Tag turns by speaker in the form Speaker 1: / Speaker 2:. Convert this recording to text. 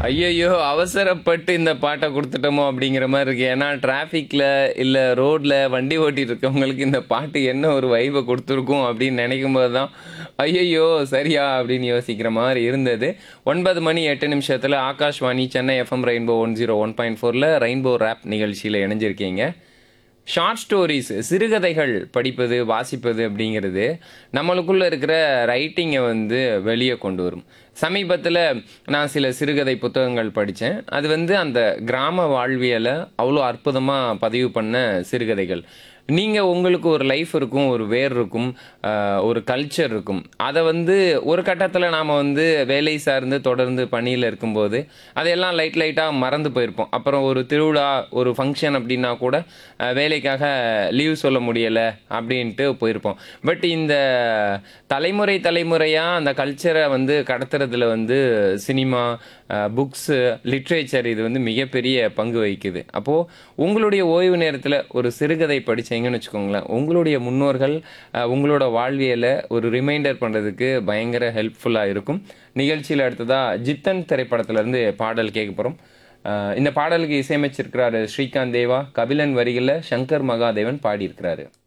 Speaker 1: ஐயையோ! அவசரப்பட்டு இந்த பாட்ட குடுத்துட்டோமோ! அப்படிங்கிற மாரி இருக்கு. ஏன்னா டிராஃபிக்ல, இல்ல ரோட்ல வண்டி ஓட்டிட்டு இருக்கவங்களுக்கு இந்த பாட்டு என்ன ஒரு வைப குடுத்துருக்கும் அப்படின்னு நெனைக்கும்போது தான், ஐயையோ! சரியா? அப்படின்னு யோசிக்கிற மாரி இருந்தது. 9 மணி 8 நிமிஷத்துல ஆகாஷ்வாணி சென்னை எஃப்எம் ரெயின்போ 101.4ல ரெயின்போ ராப் நிகழ்ச்சியில இணைஞ்சிருக்கீங்க. ஷார்ட் ஸ்டோரீஸ் சிறுகதைகள் படிப்பது, வாசிப்பது அப்படிங்கிறது நம்மளுக்குள்ள இருக்கிற ரைட்டிங்க வந்து வெளிய கொண்டு வரும். சமீபத்தில நான் சில சிறுகதை புத்தகங்கள் படிச்சேன். அது வந்து அந்த கிராம வாழ்வியல அவ்வளோ அற்புதமா பதிவு பண்ண சிறுகதைகள். நீங்க உங்களுக்கு ஒரு லைஃப் இருக்கும், ஒரு வேர் இருக்கும், அ ஒரு கல்ச்சர் இருக்கும். அத வந்து ஒரு கட்டத்தில நாம வந்து வேலை சார்ந்து தொடர்ந்து பணியில இருக்கும்போது, அதையெல்லாம் லைட் லைட்டா மறந்து போயிருப்போம். அப்புறம் ஒரு திருவிழா, ஒரு ஃபங்ஷன் அப்படின்னா கூட அ வேலைக்காக லீவ் சொல்ல முடியல அப்படின்ட்டு போயிருப்போம். பட் இந்த தலைமுறை தலைமுறையா அந்த கல்ச்சர வந்து கடத்துறதுல வந்து சினிமா, அ புக்ஸு, லிட்ரேச்சர் இது வந்து மிகப்பெரிய பங்கு வகிக்குது. அப்போ உங்களுடைய ஓய்வு நேரத்தில ஒரு சிறுகதை படிச்சீங்கன்னு வச்சுக்கோங்களேன், உங்களுடைய முன்னோர்கள் அ உங்களோட வாழ்வியல ஒரு ரிமைண்டர் பண்றதுக்கு பயங்கர ஹெல்ப்ஃபுல்லா இருக்கும். நிகழ்ச்சியில அடுத்ததா ஜித்தன் திரைப்படத்திலருந்து பாடல் கேட்க போறோம். அ இந்த பாடலுக்கு இசையமைச்சிருக்கிறாரு ஸ்ரீகாந்த் தேவா. கபிலன் வரிகள்ல சங்கர் மகாதேவன் பாடியிருக்கிறாரு.